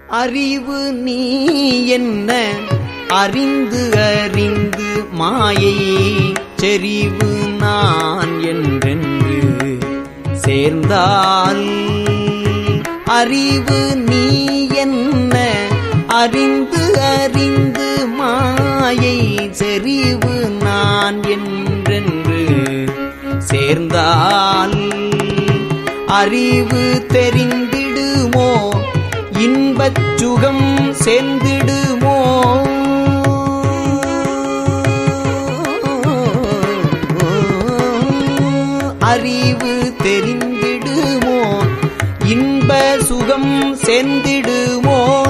அறிவு நீ என்ன அறிந்து அறிந்து மாயை செறிவு நான் என்றென்று சேர்ந்தால் அறிவு நீ என்ன அறிந்து அறிந்து மாயை செறிவு நான் என்றென்று சேர்ந்தால் அறிவு தெரிந்திடுமோ இன்பச் சுகம் சேர்ந்திடுமோ அறிவு தெரிந்திடுமோ இன்ப சுகம் சேர்ந்திடுமோ